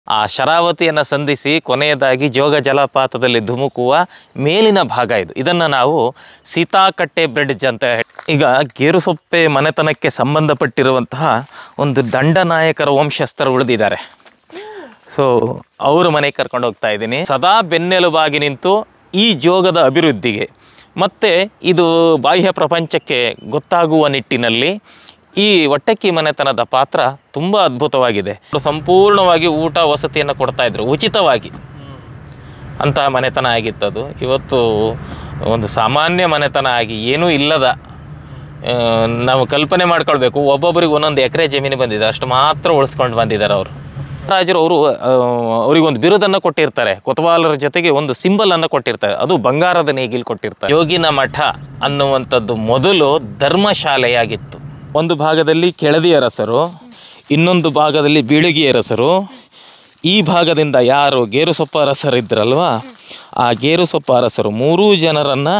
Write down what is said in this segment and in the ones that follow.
ಆ ಶರಾವತಿಯನ್ನು ಸಂಧಿಸಿ ಕೊನೆಯದಾಗಿ ಜೋಗ ಜಲಪಾತದಲ್ಲಿ ಧುಮುಕುವ ಮೇಲಿನ ಭಾಗ ಇದು ಇದನ್ನು ನಾವು ಸೀತಾಕಟ್ಟೆ ಬ್ರಿಡ್ಜ್ ಅಂತ ಹೇಳಿ ಈಗ ಗೇರುಸೊಪ್ಪೆ ಮನೆತನಕ್ಕೆ ಸಂಬಂಧಪಟ್ಟಿರುವಂತಹ ಒಂದು ದಂಡನಾಯಕರ ವಂಶಸ್ಥರು ಉಳಿದಿದ್ದಾರೆ ಸೊ ಅವ್ರ ಮನೆಗೆ ಕರ್ಕೊಂಡು ಹೋಗ್ತಾ ಇದ್ದೀನಿ ಸದಾ ಬೆನ್ನೆಲುಬಾಗಿ ನಿಂತು ಈ ಜೋಗದ ಅಭಿವೃದ್ಧಿಗೆ ಮತ್ತು ಇದು ಬಾಹ್ಯ ಪ್ರಪಂಚಕ್ಕೆ ಗೊತ್ತಾಗುವ ನಿಟ್ಟಿನಲ್ಲಿ ಈ ಒಟ್ಟಕ್ಕಿ ಮನೆತನದ ಪಾತ್ರ ತುಂಬ ಅದ್ಭುತವಾಗಿದೆ ಅವ್ರು ಸಂಪೂರ್ಣವಾಗಿ ಊಟ ವಸತಿಯನ್ನು ಕೊಡ್ತಾ ಇದ್ರು ಉಚಿತವಾಗಿ ಅಂತಹ ಮನೆತನ ಆಗಿತ್ತದು ಇವತ್ತು ಒಂದು ಸಾಮಾನ್ಯ ಮನೆತನ ಆಗಿ ಏನೂ ಇಲ್ಲದ ಆ, ನಾವು ಕಲ್ಪನೆ ಮಾಡ್ಕೊಳ್ಬೇಕು ಒಬ್ಬೊಬ್ಬರಿಗೆ ಒಂದೊಂದು ಎಕರೆ ಜಮೀನು ಬಂದಿದೆ ಅಷ್ಟು ಮಾತ್ರ ಉಳಿಸ್ಕೊಂಡು ಬಂದಿದ್ದಾರೆ ಅವರು ರಾಜರು ಅವರು ಅವರಿಗೊಂದು ಬಿರುದನ್ನು ಕೊಟ್ಟಿರ್ತಾರೆ ಕೊತವಾಲರ ಜೊತೆಗೆ ಒಂದು ಸಿಂಬಲ್ ಅನ್ನು ಕೊಟ್ಟಿರ್ತಾರೆ ಅದು ಬಂಗಾರದ ನೇಗಿಲ್ ಕೊಟ್ಟಿರ್ತಾರೆ ಯೋಗಿನ ಮಠ ಅನ್ನುವಂಥದ್ದು ಮೊದಲು ಧರ್ಮಶಾಲೆಯಾಗಿತ್ತು ಒಂದು ಭಾಗದಲ್ಲಿ ಕೆಳದಿ ಅರಸರು ಇನ್ನೊಂದು ಭಾಗದಲ್ಲಿ ಬೀಳಗಿ ಅರಸರು ಈ ಭಾಗದಿಂದ ಯಾರು ಗೇರುಸೊಪ್ಪ ಅರಸರಿದ್ರಲ್ವಾ ಆ ಗೇರುಸೊಪ್ಪ ಅರಸರು ಮೂರೂ ಜನರನ್ನು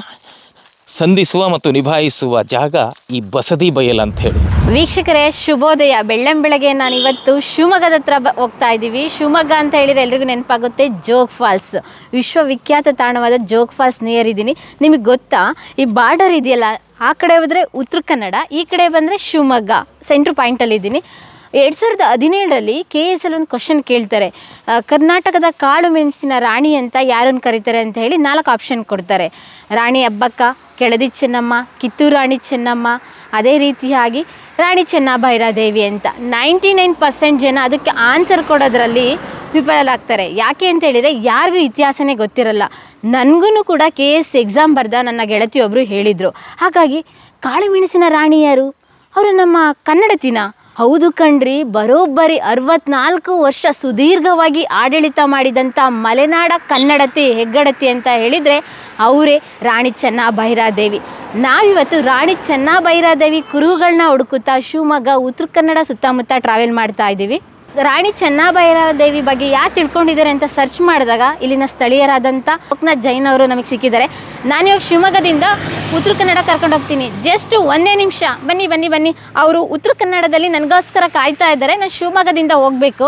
ಸಂಧಿಸುವ ಮತ್ತು ನಿಭಾಯಿಸುವ ಜಾಗ ಈ ಬಸದಿ ಬಯಲು ಅಂತ ಹೇಳಿ ವೀಕ್ಷಕರೇ ಶುಭೋದಯ ಬೆಳ್ಳಂ ಬೆಳಗ್ಗೆ ನಾನು ಇವತ್ತು ಶಿವಮೊಗ್ಗದ ಹತ್ರ ಬ- ಹೋಗ್ತಾ ಇದ್ದೀವಿ ಶಿವಮೊಗ್ಗ ಅಂತ ಹೇಳಿದ್ರೆ ಎಲ್ರಿಗೂ ನೆನಪಾಗುತ್ತೆ ಜೋಗ್ ಫಾಲ್ಸ್ ವಿಶ್ವವಿಖ್ಯಾತ ತಾಣವಾದ ಜೋಗ್ ಫಾಲ್ಸ್ ನಿಯರ್ ಇದ್ದೀನಿ ನಿಮಗೆ ಗೊತ್ತಾ ಈ ಬಾರ್ಡರ್ ಇದೆಯಲ್ಲ ಆ ಕಡೆ ಹೋದರೆ ಉತ್ತರ ಕನ್ನಡ ಈ ಕಡೆ ಬಂದರೆ ಶಿವಮೊಗ್ಗ ಸೆಂಟ್ರ್ ಪಾಯಿಂಟಲ್ಲಿ ಇದ್ದೀನಿ ಎರಡು ಸಾವಿರದ ಹದಿನೇಳರಲ್ಲಿ ಕೆ ಎಸ್ ಅಲ್ಲಿ ಒಂದು ಕ್ವಶನ್ ಕೇಳ್ತಾರೆ ಆ, ಕರ್ನಾಟಕದ ಕಾಳು ಮೆಣಸಿನ ರಾಣಿ ಅಂತ ಯಾರನ್ನು ಕರೀತಾರೆ ಅಂತ ಹೇಳಿ ನಾಲ್ಕು ಆಪ್ಷನ್ ಕೊಡ್ತಾರೆ ರಾಣಿ ಹಬ್ಬಕ್ಕ ಕೆಳದಿ ಚೆನ್ನಮ್ಮ ಕಿತ್ತೂರು ರಾಣಿ ಚೆನ್ನಮ್ಮ ಅದೇ ರೀತಿಯಾಗಿ ರಾಣಿ ಚೆನ್ನಭೈರಾದೇವಿ ಅಂತ ನೈಂಟಿ ನೈನ್ ಪರ್ಸೆಂಟ್ ಜನ ಅದಕ್ಕೆ ಆನ್ಸರ್ ಕೊಡೋದ್ರಲ್ಲಿ ವಿಫಲರಾಗ್ತಾರೆ ಯಾಕೆ ಅಂತ ಹೇಳಿದರೆ ಯಾರಿಗೂ ಇತಿಹಾಸನೇ ಗೊತ್ತಿರಲ್ಲ ನನಗೂ ಕೂಡ ಕೆ ಎಸ್ ಎಕ್ಸಾಮ್ ಬರೆದ ನನ್ನ ಗೆಳತಿಯೊಬ್ಬರು ಹೇಳಿದರು ಹಾಗಾಗಿ ಕಾಳುಮೆಣಸಿನ ರಾಣಿ ಯಾರು ಅವರು ನಮ್ಮ ಕನ್ನಡತಿನ ಹೌದು ಕಣ್ರಿ ಬರೋಬ್ಬರಿ ಅರವತ್ನಾಲ್ಕು ವರ್ಷ ಸುದೀರ್ಘವಾಗಿ ಆಡಳಿತ ಮಾಡಿದಂಥ ಮಲೆನಾಡ ಕನ್ನಡತಿ ಹೆಗ್ಗಡತಿ ಅಂತ ಹೇಳಿದರೆ ಅವರೇ ರಾಣಿ ಚೆನ್ನಭೈರಾದೇವಿ ನಾವಿವತ್ತು ರಾಣಿ ಚೆನ್ನಭೈರಾದೇವಿ ಕುರುಹುಗಳನ್ನ ಹುಡುಕುತ್ತಾ ಶಿವಮೊಗ್ಗ ಉತ್ತರ ಕನ್ನಡ ಸುತ್ತಮುತ್ತ ಟ್ರಾವೆಲ್ ಮಾಡ್ತಾ ಇದ್ದೀವಿ ರಾಣಿ ಚೆನ್ನಭೈರಾದೇವಿ ಬಗ್ಗೆ ಯಾರು ತಿಳ್ಕೊಂಡಿದ್ದಾರೆ ಅಂತ ಸರ್ಚ್ ಮಾಡಿದಾಗ ಇಲ್ಲಿನ ಸ್ಥಳೀಯರಾದಂಥ ಲೋಕನಾಥ್ ಜೈನ್ ಅವರು ನಮಗೆ ಸಿಕ್ಕಿದ್ದಾರೆ ನಾನು ಇವಾಗ ಶಿವಮೊಗ್ಗದಿಂದ ಉತ್ತರ ಕನ್ನಡ ಕರ್ಕೊಂಡು ಹೋಗ್ತೀನಿ ಜಸ್ಟ್ ಒಂದೇ ನಿಮಿಷ ಬನ್ನಿ ಬನ್ನಿ ಬನ್ನಿ ಅವರು ಉತ್ತರ ಕನ್ನಡದಲ್ಲಿ ನನಗೋಸ್ಕರ ಕಾಯ್ತಾ ಇದ್ದಾರೆ ನಾನು ಶಿವಮೊಗ್ಗದಿಂದ ಹೋಗಬೇಕು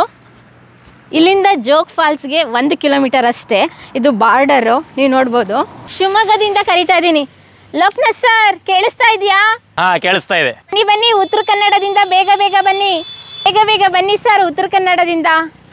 ಇಲ್ಲಿಂದ ಜೋಗ್ ಫಾಲ್ಸ್ಗೆ ಒಂದು ಕಿಲೋಮೀಟರ್ ಅಷ್ಟೇ ಇದು ಬಾರ್ಡರು ನೀವು ನೋಡ್ಬೋದು ಶಿವಮೊಗ್ಗದಿಂದ ಕರಿತಾ ಇದ್ದೀನಿ ಲೋಕನಾಥ್ ಸರ್ ಕೇಳಿಸ್ತಾ ಇದೆಯಾ ಹಾಂ ಕೇಳಿಸ್ತಾ ಇದೆ ಬನ್ನಿ ಬನ್ನಿ ಉತ್ತರ ಕನ್ನಡದಿಂದ ಬೇಗ ಬೇಗ ಬನ್ನಿ ಬೇಗ ಬೇಗ ಬನ್ನಿ ಸರ್ ಉತ್ತರ ಕನ್ನಡದಿಂದ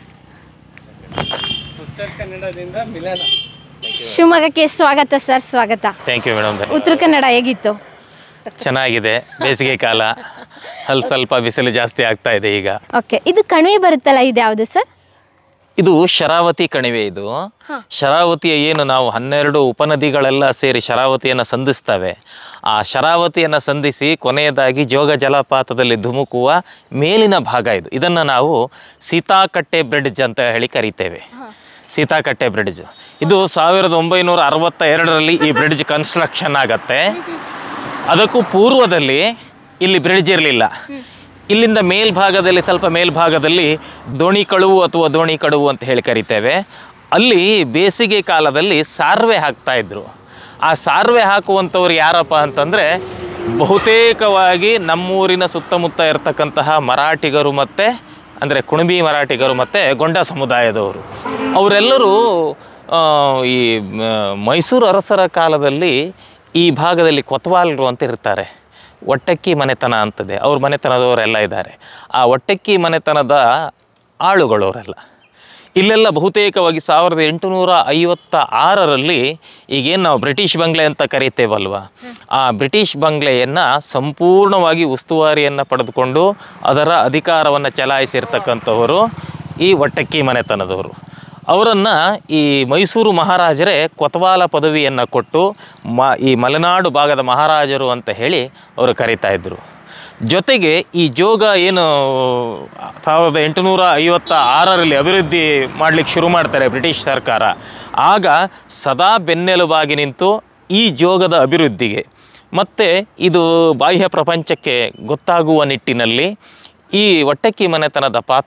ಉತ್ತರ ಕನ್ನಡದಿಂದ ಮಿಲನ ಶಿವಮೊಗ್ಗಕ್ಕೆ ಸ್ವಾಗತ ಸರ್ ಸ್ವಾಗತ ಥ್ಯಾಂಕ್ ಯು ಮೇಡಮ್ ಉತ್ತರ ಕನ್ನಡ ಹೇಗಿತ್ತು ಚೆನ್ನಾಗಿದೆ ಬೇಸಿಗೆ ಕಾಲ ಅಲ್ಲಿ ಸ್ವಲ್ಪ ಬಿಸಿಲು ಜಾಸ್ತಿ ಆಗ್ತಾ ಇದೆ ಈಗ ಓಕೆ ಇದು ಕಣಿವೆ ಬರುತ್ತಲ್ಲ ಇದು ಯಾವುದು ಸರ್ ಇದು ಶರಾವತಿ ಕಣಿವೆ ಇದು ಶರಾವತಿಯ ಏನು ನಾವು ಹನ್ನೆರಡು ಉಪನದಿಗಳೆಲ್ಲ ಸೇರಿ ಶರಾವತಿಯನ್ನು ಸಂಧಿಸ್ತವೆ ಆ ಶರಾವತಿಯನ್ನು ಸಂಧಿಸಿ ಕೊನೆಯದಾಗಿ ಜೋಗ ಜಲಪಾತದಲ್ಲಿ ಧುಮುಕುವ ಮೇಲಿನ ಭಾಗ ಇದು ಇದನ್ನು ನಾವು ಸೀತಾಕಟ್ಟೆ ಬ್ರಿಡ್ಜ್ ಅಂತ ಹೇಳಿ ಕರಿತೇವೆ ಸೀತಾಕಟ್ಟೆ ಬ್ರಿಡ್ಜ್ ಇದು ಸಾವಿರದ ಒಂಬೈನೂರ ಅರವತ್ತ ಎರಡರಲ್ಲಿ ಈ ಬ್ರಿಡ್ಜ್ ಕನ್ಸ್ಟ್ರಕ್ಷನ್ ಆಗತ್ತೆ ಅದಕ್ಕೂ ಪೂರ್ವದಲ್ಲಿ ಇಲ್ಲಿ ಬ್ರಿಡ್ಜ್ ಇರಲಿಲ್ಲ ಇಲ್ಲಿಂದ ಮೇಲ್ಭಾಗದಲ್ಲಿ ಸ್ವಲ್ಪ ಮೇಲ್ಭಾಗದಲ್ಲಿ ದೋಣಿ ಕಳುವು ಅಥವಾ ದೋಣಿ ಕಡುವು ಅಂತ ಹೇಳಿ ಕರಿತೇವೆ ಅಲ್ಲಿ ಬೇಸಿಗೆ ಕಾಲದಲ್ಲಿ ಸಾರ್ವೆ ಹಾಕ್ತಾ ಇದ್ರು ಆ ಸಾರ್ವೆ ಹಾಕುವಂಥವ್ರು ಯಾರಪ್ಪ ಅಂತಂದರೆ ಬಹುತೇಕವಾಗಿ ನಮ್ಮೂರಿನ ಸುತ್ತಮುತ್ತ ಇರತಕ್ಕಂತಹ ಮರಾಠಿಗರು ಮತ್ತು ಅಂದರೆ ಕುಣಬಿ ಮರಾಠಿಗರು ಮತ್ತು ಗೊಂಡ ಸಮುದಾಯದವರು ಅವರೆಲ್ಲರೂ ಆ, ಈ ಮ, ಮೈಸೂರು ಅರಸರ ಕಾಲದಲ್ಲಿ ಈ ಭಾಗದಲ್ಲಿ ಕೊತ್ವಾಲರು ಅಂತ ಇರ್ತಾರೆ ಒಟ್ಟಕ್ಕಿ ಮನೆತನ ಅಂತದೆ ಅವ್ರ ಮನೆತನದವರೆಲ್ಲ ಇದ್ದಾರೆ ಆ ಒಟ್ಟಕ್ಕಿ ಮನೆತನದ ಆಳುಗಳವರೆಲ್ಲ ಇಲ್ಲೆಲ್ಲ ಬಹುತೇಕವಾಗಿ ಸಾವಿರದ ಎಂಟುನೂರ ಐವತ್ತ ಆರರಲ್ಲಿ ಈಗೇನು ನಾವು ಬ್ರಿಟಿಷ್ ಬಂಗ್ಲೆ ಅಂತ ಕರಿತೇವಲ್ವ ಆ ಬ್ರಿಟಿಷ್ ಬಂಗ್ಲೆಯನ್ನು ಸಂಪೂರ್ಣವಾಗಿ ಉಸ್ತುವಾರಿಯನ್ನು ಪಡೆದುಕೊಂಡು ಅದರ ಅಧಿಕಾರವನ್ನು ಚಲಾಯಿಸಿರ್ತಕ್ಕಂಥವರು ಈ ಒಟ್ಟಕ್ಕಿ ಮನೆತನದವರು ಅವರನ್ನು ಈ ಮೈಸೂರು ಮಹಾರಾಜರೇ ಕೊತವಾಲ ಪದವಿಯನ್ನು ಕೊಟ್ಟು ಮ ಈ ಮಲೆನಾಡು ಭಾಗದ ಮಹಾರಾಜರು ಅಂತ ಹೇಳಿ ಅವರು ಕರೀತಾ ಇದ್ದರು ಜೊತೆಗೆ ಈ ಜೋಗ ಏನು ಸಾವಿರದ ಎಂಟುನೂರ ಐವತ್ತ ಆರರಲ್ಲಿ ಅಭಿವೃದ್ಧಿ ಮಾಡಲಿಕ್ಕೆ ಶುರು ಮಾಡ್ತಾರೆ ಬ್ರಿಟಿಷ್ ಸರ್ಕಾರ ಆಗ ಸದಾ ಬೆನ್ನೆಲುಬಾಗಿ ನಿಂತು ಈ ಜೋಗದ ಅಭಿವೃದ್ಧಿಗೆ ಮತ್ತು ಇದು ಬಾಹ್ಯ ಪ್ರಪಂಚಕ್ಕೆ ಗೊತ್ತಾಗುವ ನಿಟ್ಟಿನಲ್ಲಿ ಈ ಒಟ್ಟಕ್ಕಿ ಮನೆತನದ ಪಾತ್ರ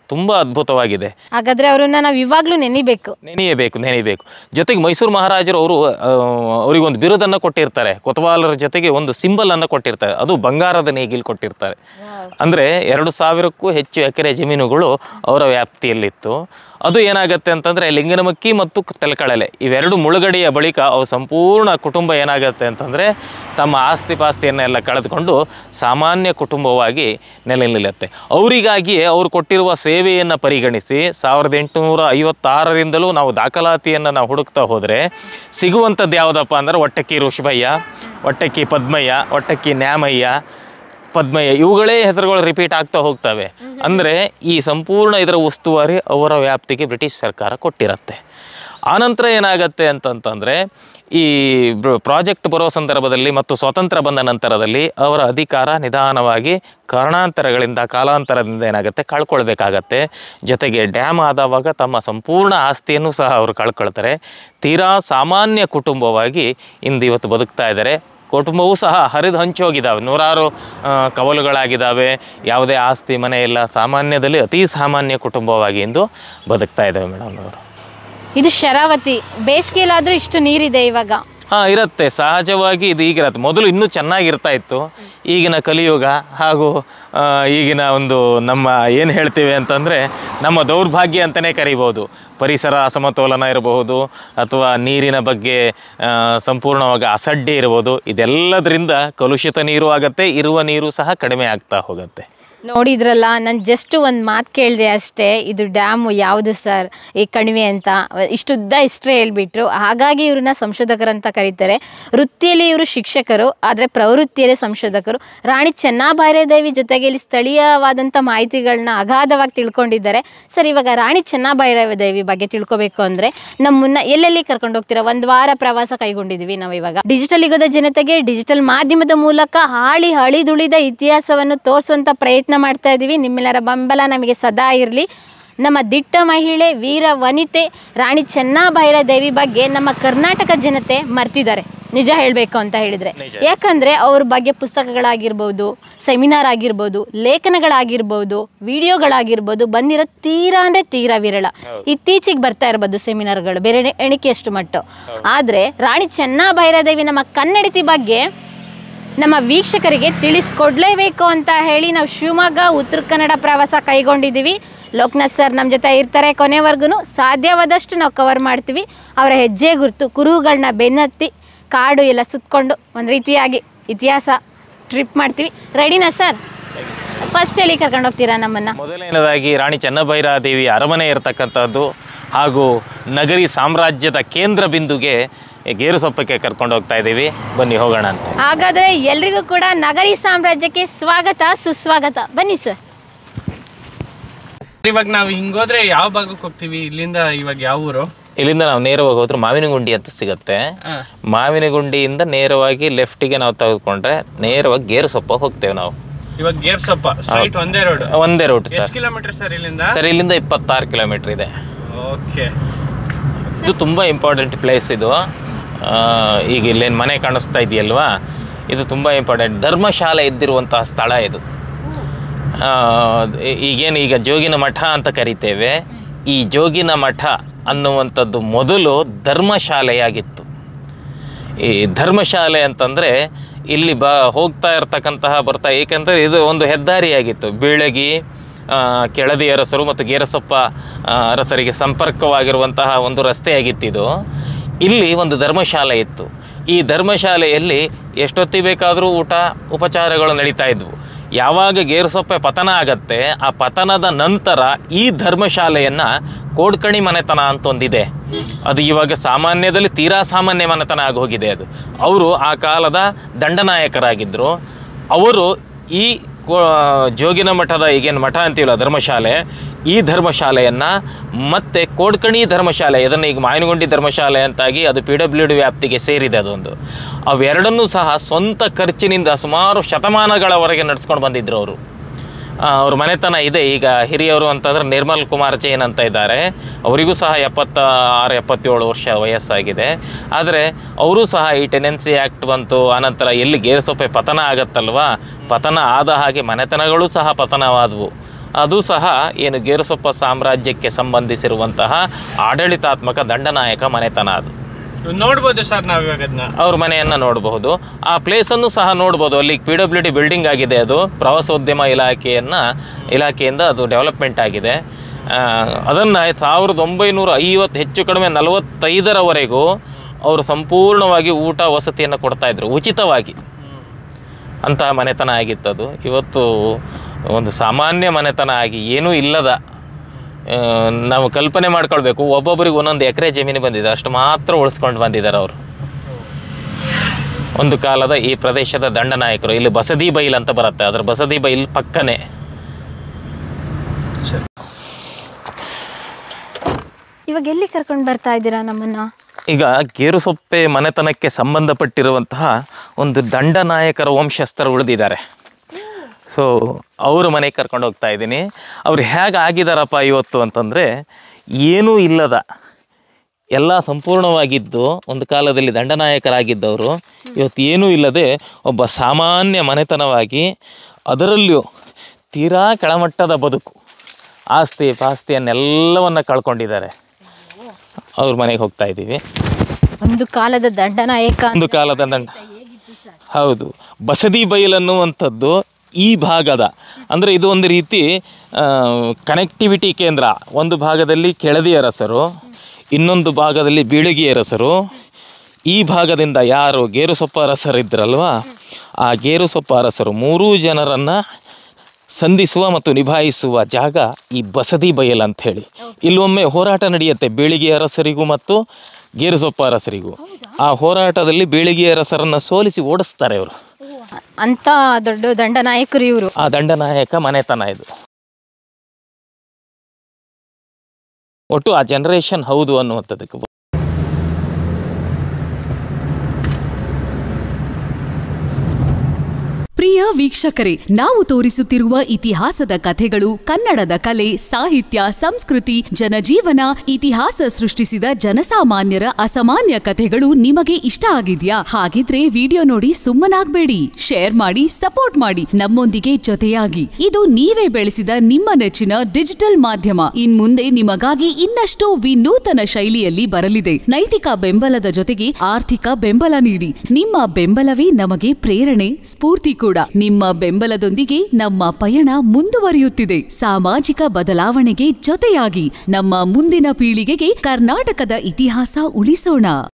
ತುಂಬ ಅದ್ಭುತವಾಗಿದೆ ಹಾಗಾದ್ರೆ ಅವ್ರನ್ನ ನಾವು ಇವಾಗ್ಲೂ ನೆನಿಬೇಕು ನೆನೆಯಬೇಕು ನೆನೆಯಬೇಕು ಜೊತೆಗೆ ಮೈಸೂರು ಮಹಾರಾಜರು ಅವರು ಅವರಿಗೊಂದು ಬಿರುದನ್ನು ಕೊಟ್ಟಿರ್ತಾರೆ ಕೊತವಾಲರ ಜೊತೆಗೆ ಒಂದು ಸಿಂಬಲ್ ಅನ್ನು ಕೊಟ್ಟಿರ್ತಾರೆ ಅದು ಬಂಗಾರದ ನೇಗಿಲು ಕೊಟ್ಟಿರ್ತಾರೆ ಅಂದರೆ ಎರಡು ಸಾವಿರಕ್ಕೂ ಹೆಚ್ಚು ಎಕರೆ ಜಮೀನುಗಳು ಅವರ ವ್ಯಾಪ್ತಿಯಲ್ಲಿತ್ತು ಅದು ಏನಾಗುತ್ತೆ ಅಂತಂದರೆ ಲಿಂಗನಮಕ್ಕಿ ಮತ್ತು ತೆಲಕಳಲೆ ಇವೆರಡು ಮುಳುಗಡೆಯ ಬಳಿಕ ಅವು ಸಂಪೂರ್ಣ ಕುಟುಂಬ ಏನಾಗುತ್ತೆ ಅಂತಂದರೆ ತಮ್ಮ ಆಸ್ತಿ ಪಾಸ್ತಿಯನ್ನೆಲ್ಲ ಕಳೆದುಕೊಂಡು ಸಾಮಾನ್ಯ ಕುಟುಂಬವಾಗಿ ನೆಲೆ ನಿಲ್ಲುತ್ತೆ ಅವರಿಗಾಗಿಯೇ ಅವರು ಕೊಟ್ಟಿರುವ ಸೇವೆಯನ್ನು ಪರಿಗಣಿಸಿ ಸಾವಿರದ ಎಂಟುನೂರ ಐವತ್ತಾರರಿಂದಲೂ ನಾವು ದಾಖಲಾತಿಯನ್ನು ನಾವು ಹುಡುಕ್ತಾ ಹೋದರೆ ಸಿಗುವಂಥದ್ದು ಯಾವುದಪ್ಪ ಅಂದರೆ ಒಟ್ಟಕ್ಕಿ ಋಷಭಯ್ಯ ಒಟ್ಟಕ್ಕಿ ಪದ್ಮಯ್ಯ ಒಟ್ಟಕ್ಕಿ ನ್ಯಾಮಯ್ಯ ಪದ್ಮಯ್ಯ ಇವುಗಳೇ ಹೆಸರುಗಳು ರಿಪೀಟ್ ಆಗ್ತಾ ಹೋಗ್ತವೆ ಅಂದರೆ ಈ ಸಂಪೂರ್ಣ ಇದರ ಉಸ್ತುವಾರಿ ಅವರ ವ್ಯಾಪ್ತಿಗೆ ಬ್ರಿಟಿಷ್ ಸರ್ಕಾರ ಕೊಟ್ಟಿರತ್ತೆ ಆನಂತರ ಏನಾಗತ್ತೆ ಅಂತಂತಂದರೆ ಈ ಪ್ರಾಜೆಕ್ಟ್ ಬರೋ ಸಂದರ್ಭದಲ್ಲಿ ಮತ್ತು ಸ್ವಾತಂತ್ರ್ಯ ಬಂದ ನಂತರದಲ್ಲಿ ಅವರ ಅಧಿಕಾರ ನಿಧಾನವಾಗಿ ಕಾರಣಾಂತರಗಳಿಂದ ಕಾಲಾಂತರದಿಂದ ಏನಾಗುತ್ತೆ ಕಳ್ಕೊಳ್ಬೇಕಾಗತ್ತೆ ಜೊತೆಗೆ ಡ್ಯಾಮ್ ಆದವಾಗ ತಮ್ಮ ಸಂಪೂರ್ಣ ಆಸ್ತಿಯನ್ನು ಸಹ ಅವರು ಕಳ್ಕೊಳ್ತಾರೆ ತೀರಾ ಸಾಮಾನ್ಯ ಕುಟುಂಬವಾಗಿ ಇಂದು ಇವತ್ತು ಬದುಕ್ತಾ ಇದ್ದಾರೆ ಕುಟುಂಬವೂ ಸಹ ಹರಿದು ಹಂಚೋಗಿದ್ದಾವೆ ನೂರಾರು ಆ, ಕವಲುಗಳಾಗಿದ್ದಾವೆ ಯಾವುದೇ ಆಸ್ತಿ ಮನೆ ಇಲ್ಲ ಸಾಮಾನ್ಯದಲ್ಲಿ ಅತಿ ಸಾಮಾನ್ಯ ಕುಟುಂಬವಾಗಿ ಇಂದು ಬದುಕ್ತಾ ಇದ್ದಾವೆ ಮೇಡಮ್ ಅವರು ಇದು ಶರಾವತಿ ಬೇಸಿಗೆಲಾದ್ರೂ ಇಷ್ಟು ನೀರಿದೆ ಇವಾಗ ಹಾಂ ಇರುತ್ತೆ ಸಹಜವಾಗಿ ಇದು ಈಗಿರತ್ತೆ ಮೊದಲು ಇನ್ನೂ ಚೆನ್ನಾಗಿರ್ತಾ ಇತ್ತು ಈಗಿನ ಕಲಿಯುಗ ಹಾಗೂ ಆ, ಈಗಿನ ಒಂದು ನಮ್ಮ ಏನು ಹೇಳ್ತೀವಿ ಅಂತಂದರೆ ನಮ್ಮ ದೌರ್ಭಾಗ್ಯ ಅಂತಲೇ ಕರಿಬೋದು ಪರಿಸರ ಅಸಮತೋಲನ ಇರಬಹುದು ಅಥವಾ ನೀರಿನ ಬಗ್ಗೆ ಆ, ಸಂಪೂರ್ಣವಾಗಿ ಅಸಡ್ಡೆ ಇರ್ಬೋದು ಇದೆಲ್ಲದರಿಂದ ಕಲುಷಿತ ನೀರು ಆಗತ್ತೆ ಇರುವ ನೀರು ಸಹ ಕಡಿಮೆ ಆಗ್ತಾ ಹೋಗುತ್ತೆ ನೋಡಿದ್ರಲ್ಲ ನಾನು ಜಸ್ಟ್ ಒಂದು ಮಾತು ಕೇಳಿದೆ ಅಷ್ಟೇ ಇದು ಡ್ಯಾಮು ಯಾವುದು ಸರ್ ಈ ಕಣಿವೆ ಅಂತ ಇಷ್ಟುದ್ದ ಇಷ್ಟೇ ಹೇಳ್ಬಿಟ್ರು ಹಾಗಾಗಿ ಇವ್ರನ್ನ ಸಂಶೋಧಕರಂತ ಕರೀತಾರೆ ವೃತ್ತಿಯಲ್ಲಿ ಇವರು ಶಿಕ್ಷಕರು ಆದರೆ ಪ್ರವೃತ್ತಿಯಲ್ಲಿ ಸಂಶೋಧಕರು ರಾಣಿ ಚೆನ್ನಭೈರದೇವಿ ಜೊತೆಗೆ ಇಲ್ಲಿ ಸ್ಥಳೀಯವಾದಂಥ ಮಾಹಿತಿಗಳನ್ನ ಅಗಾಧವಾಗಿ ತಿಳ್ಕೊಂಡಿದ್ದಾರೆ ಸರ್ ಇವಾಗ ರಾಣಿ ಚೆನ್ನಭೈರದೇವಿ ಬಗ್ಗೆ ತಿಳ್ಕೊಬೇಕು ಅಂದರೆ ನಮ್ಮನ್ನ ಎಲ್ಲೆಲ್ಲಿ ಕರ್ಕೊಂಡು ಹೋಗ್ತೀರಾ ಒಂದು ವಾರ ಪ್ರವಾಸ ಕೈಗೊಂಡಿದ್ದೀವಿ ನಾವು ಇವಾಗ ಡಿಜಿಟಲ್ ಯುಗದ ಜನತೆಗೆ ಡಿಜಿಟಲ್ ಮಾಧ್ಯಮದ ಮೂಲಕ ಹಾಳಿ ಹಳಿದುಳಿದ ಇತಿಹಾಸವನ್ನು ತೋರಿಸುವಂಥ ಪ್ರಯತ್ನ ಮಾಡ್ತಾ ಇದ್ದೀವಿ ನಿಮ್ಮೆಲ್ಲರ ಬೆಂಬಲ ನಮಗೆ ಸದಾ ಇರಲಿ ನಮ್ಮ ದಿಟ್ಟ ಮಹಿಳೆ ವೀರ ವನಿತೆ ರಾಣಿ ಚೆನ್ನಭೈರದೇವಿ ಬಗ್ಗೆ ನಮ್ಮ ಕರ್ನಾಟಕ ಜನತೆ ಮರ್ತಿದ್ದಾರೆ ನಿಜ ಹೇಳಬೇಕು ಅಂತ ಹೇಳಿದರೆ ನಿಜ. ಯಾಕಂದರೆ ಅವ್ರ ಬಗ್ಗೆ ಪುಸ್ತಕಗಳಾಗಿರ್ಬೋದು ಸೆಮಿನಾರ್ ಆಗಿರ್ಬೋದು ಲೇಖನಗಳಾಗಿರ್ಬೋದು ವಿಡಿಯೋಗಳಾಗಿರ್ಬೋದು ಬಂದಿರೋ ತೀರಾ ಅಂದರೆ ತೀರಾ ವಿರಳ ಇತ್ತೀಚೆಗೆ ಬರ್ತಾ ಇರ್ಬೋದು ಸೆಮಿನಾರ್ಗಳು ಬೇರೆ ಎಣೆ- ಎಣಿಕೆಯಷ್ಟು ಮಟ್ಟು ಆದರೆ ರಾಣಿ ಚೆನ್ನಭೈರದೇವಿ ನಮ್ಮ ಕನ್ನಡತಿ ಬಗ್ಗೆ ನಮ್ಮ ವೀಕ್ಷಕರಿಗೆ ತಿಳಿಸ್ಕೊಡ್ಲೇಬೇಕು ಅಂತ ಹೇಳಿ ನಾವು ಶಿವಮೊಗ್ಗ ಉತ್ತರ ಕನ್ನಡ ಪ್ರವಾಸ ಕೈಗೊಂಡಿದ್ದೀವಿ ಲೋಕನಾಥ್ ಸರ್ ನಮ್ಮ ಜೊತೆ ಇರ್ತಾರೆ ಕೊನೆವರೆಗೂ ಸಾಧ್ಯವಾದಷ್ಟು ನಾವು ಕವರ್ ಮಾಡ್ತೀವಿ ಅವರ ಹೆಜ್ಜೆ ಗುರುತು ಕುರುಹುಗಳನ್ನ ಬೆನ್ನತ್ತಿ ಕಾಡು ಎಲ್ಲ ಸುತ್ತಕೊಂಡು ಒಂದು ರೀತಿಯಾಗಿ ಇತಿಹಾಸ ಟ್ರಿಪ್ ಮಾಡ್ತೀವಿ ರೆಡಿನಾ ಸರ್ ಫಸ್ಟ್ ಎಲ್ಲಿ ಕರ್ಕೊಂಡು ಹೋಗ್ತೀರಾ ನಮ್ಮನ್ನು ಮೊದಲನೇದಾಗಿ ರಾಣಿ ಚೆನ್ನಭೈರಾದೇವಿ ಅರಮನೆ ಇರತಕ್ಕಂಥದ್ದು ಹಾಗೂ ನಗರಿ ಸಾಮ್ರಾಜ್ಯದ ಕೇಂದ್ರ ಬಿಂದುಗೆ ಗೇರುಸೊಪ್ಪಕ್ಕೆ ಕರ್ಕೊಂಡು ಹೋಗ್ತಾ ಇದ್ದೀವಿ ಬನ್ನಿ ಹೋಗೋಣ ಅಂತ ಹಾಗಾದರೆ ಎಲ್ರಿಗೂ ಕೂಡ ನಗರಿ ಸಾಮ್ರಾಜ್ಯಕ್ಕೆ ಸ್ವಾಗತ ಸುಸ್ವಾಗತ ಬನ್ನಿ ಸರ್ ಇವಾಗ ನಾವು ಹಿಂಗೋದ್ರೆ ಯಾವ ಭಾಗಕ್ಕೆ ಹೋಗ್ತೀವಿ ಇಲ್ಲಿಂದ ಇವಾಗ ಯಾವ ಊರು ಇಲ್ಲಿಂದ ನಾವು ನೇರವಾಗಿ ಹೋದ್ರೆ ಮಾವಿನಗುಂಡಿ ಅಂತ ಸಿಗುತ್ತೆ ಹಾ. ಮಾವಿನಗುಂಡಿಯಿಂದ ನೇರವಾಗಿ ಲೆಫ್ಟಿಗೆ ನಾವು ತೆಗೆದುಕೊಂಡ್ರೆ ನೇರವಾಗಿ ಗೇರುಸೊಪ್ಪ ಹೋಗ್ತೇವೆ ನಾವು ಇವಾಗ ಗೇರ್ ಸೊಪ್ಪ ಸ್ಟ್ರೈಟ್ ಒಂದೇ ರೋಡ್ ಒಂದೇ ರೂಟ್ ಸರ್ ಎಷ್ಟು ಕಿಲೋಮೀಟರ್ ಸರ್ ಇಲ್ಲಿಂದ ಸರ್ ಇಲ್ಲಿಂದ ಇಪ್ಪತ್ತಾರು ಕಿಲೋಮೀಟರ್ ಇದೆ ಓಕೆ ಇದು ತುಂಬ ಇಂಪಾರ್ಟೆಂಟ್ ಪ್ಲೇಸ್ ಇದು ಆ, ಈಗ ಇಲ್ಲೇನು ಮನೆ ಕಾಣಿಸ್ತಾ ಇದೆಯಲ್ವಾ ಇದು ತುಂಬ ಇಂಪಾರ್ಟೆಂಟ್ ಧರ್ಮಶಾಲೆ ಇದ್ದಿರುವಂತಹ ಸ್ಥಳ ಇದು ಆ, ಈಗೇನು ಈಗ ಜೋಗಿನ ಮಠ ಅಂತ ಕರಿತೇವೆ ಈ ಜೋಗಿನ ಮಠ ಅನ್ನುವಂಥದ್ದು ಮೊದಲು ಧರ್ಮಶಾಲೆಯಾಗಿತ್ತು ಈ ಧರ್ಮಶಾಲೆ ಅಂತಂದರೆ ಇಲ್ಲಿ ಬ ಹೋಗ್ತಾ ಇರ್ತಕ್ಕಂತಹ ಬರ್ತಾ ಏಕೆಂದರೆ ಇದು ಒಂದು ಹೆದ್ದಾರಿಯಾಗಿತ್ತು ಬೀಳಗಿ ಆ, ಕೆಳದಿ ಅರಸರು ಮತ್ತು ಗೇರಸೊಪ್ಪ ಆ, ಅರಸರಿಗೆ ಸಂಪರ್ಕವಾಗಿರುವಂತಹ ಒಂದು ರಸ್ತೆಯಾಗಿತ್ತು ಇದು ಇಲ್ಲಿ ಒಂದು ಧರ್ಮಶಾಲೆ ಇತ್ತು ಈ ಧರ್ಮಶಾಲೆಯಲ್ಲಿ ಎಷ್ಟೊತ್ತಿ ಬೇಕಾದರೂ ಊಟ ಉಪಚಾರಗಳು ನಡೀತಾ ಇದ್ವು ಯಾವಾಗ ಗೇರುಸೊಪ್ಪೆ ಪತನ ಆಗತ್ತೆ ಆ ಪತನದ ನಂತರ ಈ ಧರ್ಮಶಾಲೆಯನ್ನು ಕೋಡ್ಕಣಿ ಮನೆತನ ಅಂತ ಒಂದಿದೆ ಅದು ಇವಾಗ ಸಾಮಾನ್ಯದಲ್ಲಿ ತೀರಾ ಸಾಮಾನ್ಯ ಮನೆತನ ಆಗಿ ಹೋಗಿದೆ ಅದು ಅವರು ಆ ಕಾಲದ ದಂಡನಾಯಕರಾಗಿದ್ದರು ಅವರು ಈ ಕೋ- ಜೋಗಿನ ಮಠದ ಈಗೇನು ಮಠ ಅಂತೀವಲ್ಲ ಧರ್ಮಶಾಲೆ ಈ ಧರ್ಮಶಾಲೆಯನ್ನು ಮತ್ತೆ ಕೋಡ್ಕಣಿ ಧರ್ಮಶಾಲೆ ಇದನ್ನು ಈಗ ಮಾಯನಗುಂಡಿ ಧರ್ಮಶಾಲೆ ಅಂತಾಗಿ ಅದು ಪಿ ಡಬ್ಲ್ಯೂ ಡಿ ವ್ಯಾಪ್ತಿಗೆ ಸೇರಿದೆ ಅದೊಂದು ಅವೆರಡನ್ನೂ ಸಹ ಸ್ವಂತ ಖರ್ಚಿನಿಂದ ಸುಮಾರು ಶತಮಾನಗಳವರೆಗೆ ನಡ್ಸ್ಕೊಂಡು ಬಂದಿದ್ರು ಅವರು ಅವ್ರ ಮನೆತನ ಇದೆ ಈಗ ಹಿರಿಯವರು ಅಂತಂದ್ರೆ ನಿರ್ಮಲ್ ಕುಮಾರ್ ಜೈನ್ ಅಂತ ಇದ್ದಾರೆ ಅವರಿಗೂ ಸಹ ಎಪ್ಪತ್ತ ಆರು ಎಪ್ಪತ್ತೇಳು ವರ್ಷ ವಯಸ್ಸಾಗಿದೆ ಆದರೆ ಅವರು ಸಹ ಈ ಟೆನೆನ್ಸಿ ಆ್ಯಕ್ಟ್ ಬಂತು ಆನಂತರ ಎಲ್ಲಿ ಗೇರುಸೊಪ್ಪೆ ಪತನ ಆಗತ್ತಲ್ವಾ ಪತನ ಆದ ಹಾಗೆ ಮನೆತನಗಳು ಸಹ ಪತನವಾದವು ಅದು ಸಹ ಏನು ಗೇರುಸೊಪ್ಪ ಸಾಮ್ರಾಜ್ಯಕ್ಕೆ ಸಂಬಂಧಿಸಿರುವಂತಹ ಆಡಳಿತಾತ್ಮಕ ದಂಡನಾಯಕ ಮನೆತನ ಅದು ನೋಡ್ಬೋದು ಸರ್ ನಾವ್ ಇವಾಗ ಅದನ್ನ ಅವ್ರ ಮನೆಯನ್ನು ನೋಡಬಹುದು ಆ ಪ್ಲೇಸನ್ನು ಸಹ ನೋಡ್ಬೋದು ಅಲ್ಲಿ ಪಿ ಡಬ್ಲ್ಯೂ ಡಿ ಬಿಲ್ಡಿಂಗ್ ಆಗಿದೆ ಅದು ಪ್ರವಾಸೋದ್ಯಮ ಇಲಾಖೆಯನ್ನು ಇಲಾಖೆಯಿಂದ ಅದು ಡೆವಲಪ್ಮೆಂಟ್ ಆಗಿದೆ ಅದನ್ನು ಸಾವಿರದ ಒಂಬೈನೂರ ಐವತ್ತು ಹೆಚ್ಚು ಕಡಿಮೆ ನಲವತ್ತೈದರವರೆಗೂ ಅವರು ಸಂಪೂರ್ಣವಾಗಿ ಊಟ ವಸತಿಯನ್ನು ಕೊಡ್ತಾಯಿದ್ರು ಉಚಿತವಾಗಿ ಅಂತಹ ಮನೆತನ ಆಗಿತ್ತದು ಇವತ್ತು ಒಂದು ಸಾಮಾನ್ಯ ಮನೆತನ ಆಗಿ ಏನೂ ಇಲ್ಲದ ಆ, ನಾವು ಕಲ್ಪನೆ ಮಾಡ್ಕೊಳ್ಬೇಕು ಒಬ್ಬೊಬ್ಬರಿಗೆ ಒಂದೊಂದು ಎಕರೆ ಜಮೀನು ಬಂದಿದೆ ಅಷ್ಟು ಮಾತ್ರ ಉಳಿಸ್ಕೊಂಡು ಬಂದಿದ್ದಾರೆ ಅವರು ಒಂದು ಕಾಲದ ಈ ಪ್ರದೇಶದ ದಂಡನಾಯಕರು ಇಲ್ಲಿ ಬಸದಿ ಬೈಲ್ ಅಂತ ಬರುತ್ತೆ ಅದರ ಬಸದಿ ಬೈಲ್ ಪಕ್ಕನೇ ಇವಾಗ ಎಲ್ಲಿ ಕರ್ಕೊಂಡು ಬರ್ತಾ ಇದ್ದೀರಾ ನಮ್ಮನ್ನ ಈಗ ಗೇರುಸೊಪ್ಪೆ ಮನೆತನಕ್ಕೆ ಸಂಬಂಧಪಟ್ಟಿರುವಂತಹ ಒಂದು ದಂಡನಾಯಕರ ವಂಶಸ್ಥರು ಉಳಿದಿದ್ದಾರೆ ಸೊ ಅವ್ರ ಮನೆಗೆ ಕರ್ಕೊಂಡು ಹೋಗ್ತಾ ಇದ್ದೀನಿ ಅವ್ರು ಹೇಗೆ ಆಗಿದಾರಪ್ಪ ಇವತ್ತು ಅಂತಂದರೆ ಏನೂ ಇಲ್ಲದ ಎಲ್ಲ ಸಂಪೂರ್ಣವಾಗಿದ್ದು ಒಂದು ಕಾಲದಲ್ಲಿ ದಂಡನಾಯಕರಾಗಿದ್ದವರು ಇವತ್ತು ಏನೂ ಇಲ್ಲದೆ ಒಬ್ಬ ಸಾಮಾನ್ಯ ಮನೆತನವಾಗಿ ಅದರಲ್ಲಿಯೂ ತೀರಾ ಕೆಳಮಟ್ಟದ ಬದುಕು ಆಸ್ತಿ ಪಾಸ್ತಿಯನ್ನೆಲ್ಲವನ್ನು ಕಳ್ಕೊಂಡಿದ್ದಾರೆ ಅವ್ರ ಮನೆಗೆ ಹೋಗ್ತಾ ಇದ್ದೀವಿ ಒಂದು ಕಾಲದ ದಂಡನಾಯಕ ಒಂದು ಕಾಲದ ದಂಡ ಹೌದು ಬಸದಿ ಬೈಲ್ ಅನ್ನುವಂಥದ್ದು ಈ ಭಾಗದ ಅಂದರೆ ಇದು ಒಂದು ರೀತಿ ಕನೆಕ್ಟಿವಿಟಿ ಕೇಂದ್ರ ಒಂದು ಭಾಗದಲ್ಲಿ ಕೆಳದಿ ಅರಸರು ಇನ್ನೊಂದು ಭಾಗದಲ್ಲಿ ಬೀಳಗಿ ಅರಸರು ಈ ಭಾಗದಿಂದ ಯಾರು ಗೇರುಸೊಪ್ಪ ಅರಸರಿದ್ರಲ್ವ ಆ ಗೇರುಸೊಪ್ಪ ಅರಸರು ಮೂರೂ ಜನರನ್ನು ಸಂಧಿಸುವ ಮತ್ತು ನಿಭಾಯಿಸುವ ಜಾಗ ಈ ಬಸದಿ ಬಯಲ್ ಅಂತ ಹೇಳಿ ಇಲ್ಲೊಮ್ಮೆ ಹೋರಾಟ ನಡೆಯುತ್ತೆ ಬೀಳಿಗೆ ಅರಸರಿಗೂ ಮತ್ತು ಗೇರುಸೊಪ್ಪ ಅರಸರಿಗೂ ಆ ಹೋರಾಟದಲ್ಲಿ ಬೀಳಿಗೆ ಅರಸರನ್ನು ಸೋಲಿಸಿ ಓಡಿಸ್ತಾರೆ ಅವರು ಅಂತ ದೊಡ್ಡ ದಂಡನಾಯಕರು ಇವರು ಆ ದಂಡನಾಯಕ ಮನೆತನ ಇದು ಒಟ್ಟು ಆ ಜನರೇಷನ್ ಹೌದು ಅನ್ನುವಂಥದ್ದಕ್ಕೆ ಪ್ರಿಯ ವೀಕ್ಷಕರೇ ನಾವು ತೋರಿಸುತ್ತಿರುವ ಇತಿಹಾಸದ ಕಥೆಗಳು ಕನ್ನಡದ ಕಲೆ ಸಾಹಿತ್ಯ ಸಂಸ್ಕೃತಿ ಜನಜೀವನ ಇತಿಹಾಸ ಸೃಷ್ಟಿಸಿದ ಜನಸಾಮಾನ್ಯರ ಅಸಾಮಾನ್ಯ ಕಥೆಗಳು ನಿಮಗೆ ಇಷ್ಟ ಆಗಿದ್ಯಾ ಹಾಗಿದ್ರೆ ವಿಡಿಯೋ ನೋಡಿ ಸುಮ್ಮನಾಗ್ಬೇಡಿ ಶೇರ್ ಮಾಡಿ ಸಪೋರ್ಟ್ ಮಾಡಿ ನಮ್ಮೊಂದಿಗೆ ಜೊತೆಯಾಗಿ ಇದು ನೀವೇ ಬೆಳೆಸಿದ ನಿಮ್ಮ ನೆಚ್ಚಿನ ಡಿಜಿಟಲ್ ಮಾಧ್ಯಮ ಇನ್ಮುಂದೆ ನಿಮಗಾಗಿ ಇನ್ನಷ್ಟು ವಿನೂತನ ಶೈಲಿಯಲ್ಲಿ ಬರಲಿದೆ ನೈತಿಕ ಬೆಂಬಲದ ಜೊತೆಗೆ ಆರ್ಥಿಕ ಬೆಂಬಲ ನೀಡಿ ನಿಮ್ಮ ಬೆಂಬಲವೇ ನಮಗೆ ಪ್ರೇರಣೆ ಸ್ಫೂರ್ತಿ ಕೂಡ ನಿಮ್ಮ ಬೆಂಬಲದೊಂದಿಗೆ ನಮ್ಮ ಪಯಣ ಮುಂದುವರಿಯುತ್ತಿದೆ ಸಾಮಾಜಿಕ ಬದಲಾವಣೆಗೆ ಜೊತೆಯಾಗಿ ನಮ್ಮ ಮುಂದಿನ ಪೀಳಿಗೆಗೆ ಕರ್ನಾಟಕದ ಇತಿಹಾಸ ಉಳಿಸೋಣ